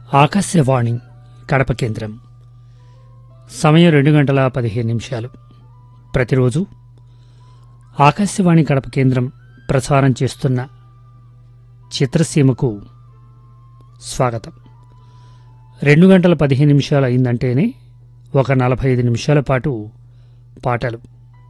ఆకాశవాణి కడప కేంద్రం సమయం రెండు గంటల పదిహేను నిమిషాలు ప్రతిరోజు ఆకాశవాణి కడప కేంద్రం ప్రసారం చేస్తున్న చిత్రసీమకు స్వాగతం రెండు గంటల పదిహేను నిమిషాలు అయిందంటేనే ఒక నలభై ఐదు నిమిషాల పాటు పాటలు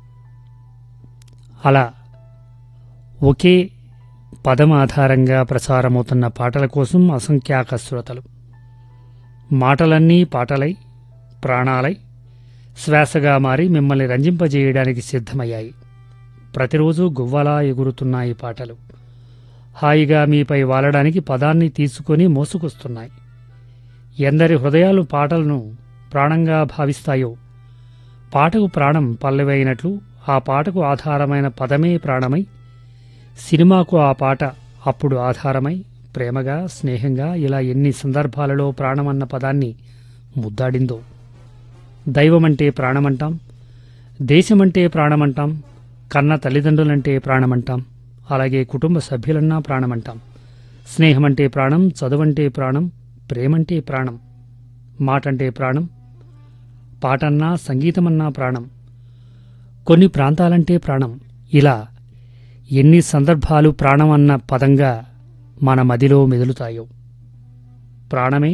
అలా ఒకే పదం ఆధారంగా ప్రసారమవుతున్న పాటల కోసం అసంఖ్యాక శ్రోతలు మాటలన్నీ పాటలై ప్రాణాలై శ్వాసగా మారి మిమ్మల్ని రంజింపజేయడానికి సిద్ధమయ్యాయి ప్రతిరోజు గువ్వలా ఎగురుతున్నాయి పాటలు హాయిగా మీపై వాలడానికి పదాన్ని తీసుకొని మోసుకొస్తున్నాయి ఎందరి హృదయాలు పాటలను ప్రాణంగా భావిస్తాయో పాటకు ప్రాణం పల్లెవైనట్లు ఆ పాటకు ఆధారమైన పదమే ప్రాణమై సినిమాకు ఆ పాట అప్పుడు ఆధారమై ప్రేమగా స్నేహంగా ఇలా ఎన్ని సందర్భాలలో ప్రాణమన్న పదాన్ని ముద్దాడిందో దైవమంటే ప్రాణమంటాం దేశమంటే ప్రాణమంటాం కన్న తల్లిదండ్రులంటే ప్రాణమంటాం అలాగే కుటుంబ సభ్యులన్నా ప్రాణమంటాం స్నేహమంటే ప్రాణం చదువంటే ప్రాణం ప్రేమంటే ప్రాణం మాటంటే ప్రాణం పాటన్నా సంగీతమన్నా ప్రాణం కొన్ని ప్రాంతాలంటే ప్రాణం ఇలా ఎన్ని సందర్భాలు ప్రాణం అన్న పదంగా మన మదిలో మెదులుతాయో ప్రాణమే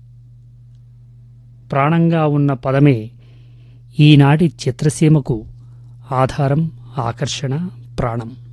ప్రాణంగా ఉన్న పదమే ఈనాటి చిత్రసీమకు ఆధారం ఆకర్షణ ప్రాణం